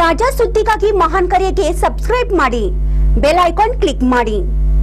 ತಾಜಾ ಸುದ್ದಿಗಾಗಿ ಮಹಾನ್ ಕರೆಗೆ ಸಬ್ಸ್ಕ್ರೈಬ್ ಮಾಡಿ ಬೆಲ್ ಐಕಾನ್ ಕ್ಲಿಕ್ ಮಾಡಿ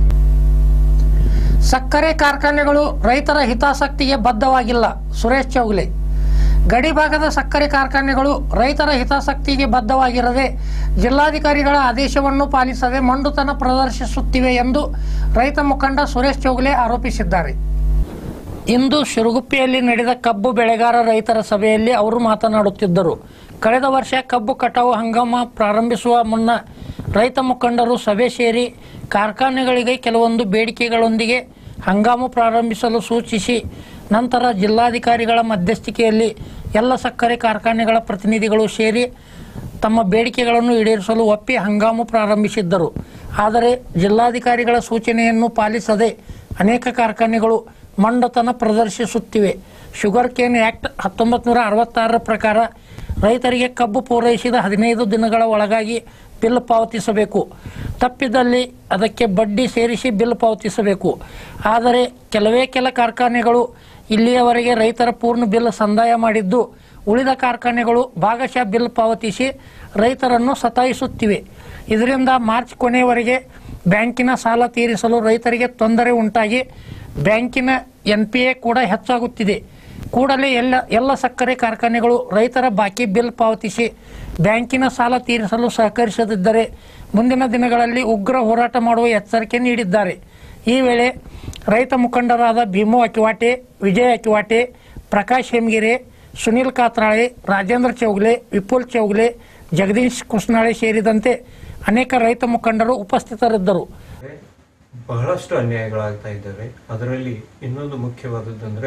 ಸಕ್ಕರೆ ಕಾರ್ಖಾನೆಗಳು ರೈತರ ಹಿತಾಸಕ್ತಿಗೆ ಬದ್ಧವಾಗಿಲ್ಲ ಸುರೇಶ್ ಚೌಗ್ಲೆ ಗಡಿ ಭಾಗದ ಸಕ್ಕರೆ ಕಾರ್ಖಾನೆಗಳು ರೈತರ ಹಿತಾಸಕ್ತಿಗೆ ಬದ್ಧವಾಗಿರದೆ ಜಿಲ್ಲಾಧಿಕಾರಿಗಳ ಆದೇಶವನ್ನು ಪಾಲಿಸದೆ ಮಂಡುತನ ಪ್ರದರ್ಶಿಸುತ್ತಿವೆ ಎಂದು ರೈತ ಮುಖಂಡ ಸುರೇಶ್ ಚೌಗ್ಲೆ ಆರೋಪಿಸಿದ್ದಾರೆ ಇಂದು ಶಿರುಗುಪ್ಪಿಯಲ್ಲಿ ನಡೆದ ಕಬ್ಬು ಬೆಳೆಗಾರ ರೈತರ ಸಭೆಯಲ್ಲಿ ಅವರು ಮಾತನಾಡುತ್ತಿದ್ದರು ಕಳೆದ ವರ್ಷ ಕಬ್ಬು ಕಟಾವು ಹಂಗಾಮ ಪ್ರಾರಂಭಿಸುವ ಮುನ್ನ ರೈತ ಮುಖಂಡರು ಸಭೆ ಸೇರಿ ಕಾರ್ಖಾನೆಗಳಿಗೆ ಕೆಲವೊಂದು ಬೇಡಿಕೆಗಳೊಂದಿಗೆ ಹಂಗಾಮು ಪ್ರಾರಂಭಿಸಲು ಸೂಚಿಸಿ ನಂತರ ಜಿಲ್ಲಾಧಿಕಾರಿಗಳ ಮಧ್ಯಸ್ಥಿಕೆಯಲ್ಲಿ ಎಲ್ಲ ಸಕ್ಕರೆ ಕಾರ್ಖಾನೆಗಳ ಪ್ರತಿನಿಧಿಗಳು ಸೇರಿ ತಮ್ಮ ಬೇಡಿಕೆಗಳನ್ನು ಈಡೇರಿಸಲು ಒಪ್ಪಿ ಹಂಗಾಮು ಪ್ರಾರಂಭಿಸಿದ್ದರು ಆದರೆ ಜಿಲ್ಲಾಧಿಕಾರಿಗಳ ಸೂಚನೆಯನ್ನು ಪಾಲಿಸದೆ ಅನೇಕ ಕಾರ್ಖಾನೆಗಳು ಮಂಡತನ ಪ್ರದರ್ಶಿಸುತ್ತಿವೆ ಶುಗರ್ ಕೇನ್ ಆ್ಯಕ್ಟ್ ಹತ್ತೊಂಬತ್ತು ನೂರ ಅರವತ್ತಾರರ ಪ್ರಕಾರ ರೈತರಿಗೆ ಕಬ್ಬು ಪೂರೈಸಿದ ಹದಿನೈದು ದಿನಗಳ ಒಳಗಾಗಿ ಬಿಲ್ ಪಾವತಿಸಬೇಕು ತಪ್ಪಿದಲ್ಲಿ ಅದಕ್ಕೆ ಬಡ್ಡಿ ಸೇರಿಸಿ ಬಿಲ್ ಪಾವತಿಸಬೇಕು ಆದರೆ ಕೆಲವೇ ಕೆಲ ಕಾರ್ಖಾನೆಗಳು ಇಲ್ಲಿಯವರೆಗೆ ರೈತರ ಪೂರ್ಣ ಬಿಲ್ ಸಂದಾಯ ಮಾಡಿದ್ದು ಉಳಿದ ಕಾರ್ಖಾನೆಗಳು ಭಾಗಶಃ ಬಿಲ್ ಪಾವತಿಸಿ ರೈತರನ್ನು ಸತಾಯಿಸುತ್ತಿವೆ ಇದರಿಂದ ಮಾರ್ಚ್ ಕೊನೆಯವರೆಗೆ ಬ್ಯಾಂಕಿನ ಸಾಲ ತೀರಿಸಲು ರೈತರಿಗೆ ತೊಂದರೆ ಉಂಟಾಗಿ ಬ್ಯಾಂಕಿನ ಎನ್ ಪಿ ಎ ಕೂಡ ಹೆಚ್ಚಾಗುತ್ತಿದೆ ಕೂಡಲೇ ಎಲ್ಲ ಎಲ್ಲ ಸಕ್ಕರೆ ಕಾರ್ಖಾನೆಗಳು ರೈತರ ಬಾಕಿ ಬಿಲ್ ಪಾವತಿಸಿ ಬ್ಯಾಂಕಿನ ಸಾಲ ತೀರಿಸಲು ಸಹಕರಿಸದಿದ್ದರೆ ಮುಂದಿನ ದಿನಗಳಲ್ಲಿ ಉಗ್ರ ಹೋರಾಟ ಮಾಡುವ ಎಚ್ಚರಿಕೆ ನೀಡಿದ್ದಾರೆ ಈ ವೇಳೆ ರೈತ ಮುಖಂಡರಾದ ಭೀಮು ಅಕಿವಾಟೆ ವಿಜಯ್ ಅಕಿವಾಟೆ ಪ್ರಕಾಶ್ ಹೇಮಗಿರೆ ಸುನಿಲ್ ಕಾತ್ರಾಳೆ ರಾಜೇಂದ್ರ ಚೌಗ್ಲೆ ವಿಪುಲ್ ಚೌಗ್ಲೆ ಜಗದೀಶ್ ಕುಸ್ನಾಳೆ ಸೇರಿದಂತೆ ಅನೇಕ ರೈತ ಮುಖಂಡರು ಉಪಸ್ಥಿತರಿದ್ದರು ಬಹಳಷ್ಟು ಅನ್ಯಾಯಗಳಾಗ್ತಾ ಇದ್ದಾವೆ ಅದರಲ್ಲಿ ಇನ್ನೊಂದು ಮುಖ್ಯವಾದದ್ದಂದ್ರೆ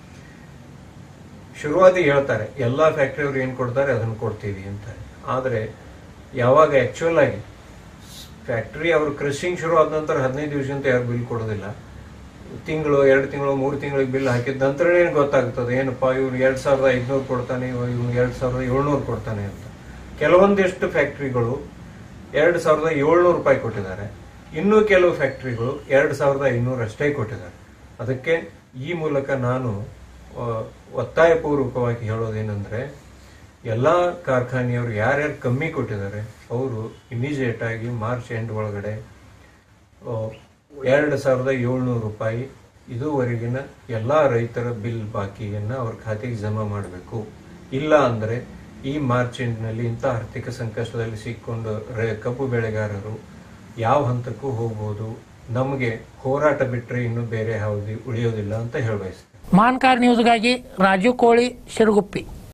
ಶುರುವಾತಿ ಹೇಳ್ತಾರೆ ಎಲ್ಲಾ ಫ್ಯಾಕ್ಟರಿಯವರು ಏನ್ ಕೊಡ್ತಾರೆ ಅದನ್ನ ಕೊಡ್ತೀವಿ ಅಂತ ಆದ್ರೆ ಯಾವಾಗ ಆಕ್ಚುಯಲ್ ಆಗಿ ಫ್ಯಾಕ್ಟರಿ ಅವರು ಕ್ರಶಿಂಗ್ ಶುರು ಆದ ನಂತರ ಹದಿನೈದು ದಿವಸಂತ ಯಾರು ಬಿಲ್ ಕೊಡೋದಿಲ್ಲ ತಿಂಗಳು ಎರಡು ತಿಂಗಳು ಮೂರು ತಿಂಗಳಿಗೆ ಬಿಲ್ ಹಾಕಿದ ನಂತರ ಏನು ಗೊತ್ತಾಗ್ತದೆ ಏನಪ್ಪಾ ಇವ್ನು ಎರಡ್ ಸಾವಿರದ ಐದ್ನೂರು ಕೊಡ್ತಾನೆ ಇವ್ನು ಎರಡ್ ಸಾವಿರದ ಏಳ್ನೂರು ಕೊಡ್ತಾನೆ ಅಂತ ಕೆಲವೊಂದಿಷ್ಟು ಫ್ಯಾಕ್ಟರಿಗಳು ಎರಡ್ ಸಾವಿರದ ಏಳ್ನೂರು ರೂಪಾಯಿ ಕೊಟ್ಟಿದ್ದಾರೆ ಇನ್ನೂ ಕೆಲವು ಫ್ಯಾಕ್ಟರಿಗಳು ಎರಡ್ ಸಾವಿರದ ಐನೂರು ಅಷ್ಟೇ ಕೊಟ್ಟಿದ್ದಾರೆ ಅದಕ್ಕೆ ಈ ಮೂಲಕ ನಾನು ಆ, ಒತ್ತಾಯಪೂರ್ವಕವಾಗಿ ಹೇಳೋದೇನೆಂದ್ರೆ ಎಲ್ಲಾ ಕಾರ್ಖಾನೆಯವರು ಯಾರ್ಯಾರು ಕಮ್ಮಿ ಕೊಟ್ಟಿದ್ದಾರೆ ಅವರು ಇಮಿಡಿಯೇಟ್ ಆಗಿ ಮಾರ್ಚ್ ಎಂಡ್ ಒಳಗಡೆ ಆ, ಎರಡು ಸಾವಿರದ ಏಳ್ನೂರು ರೂಪಾಯಿ ಇದುವರೆಗಿನ ಎಲ್ಲಾ ರೈತರ ಬಿಲ್ ಬಾಕಿಯನ್ನ ಅವ್ರ ಖಾತೆಗೆ ಜಮಾ ಮಾಡಬೇಕು ಇಲ್ಲ ಅಂದ್ರೆ ಈ ಮಾರ್ಚ್ ಎಂಡ್ನಲ್ಲಿ ಇಂಥ ಆರ್ಥಿಕ ಸಂಕಷ್ಟದಲ್ಲಿ ಸಿಕ್ಕೊಂಡು ರೈ- ಕಬ್ಬು ಬೆಳೆಗಾರರು ಯಾವ ಹಂತಕ್ಕೂ ಹೋಗ್ಬೋದು ನಮಗೆ ಹೋರಾಟ ಬಿಟ್ರೆ ಇನ್ನು ಬೇರೆ ಯಾವುದು ಉಳಿಯೋದಿಲ್ಲ ಅಂತ ಹೇಳಬಯಸ್ತೇನೆ ಮಾನ್ಕಾರ್ ನ್ಯೂಸ್ಗಾಗಿ ರಾಜು ಕೋಳಿ ಶಿರುಗುಪ್ಪಿ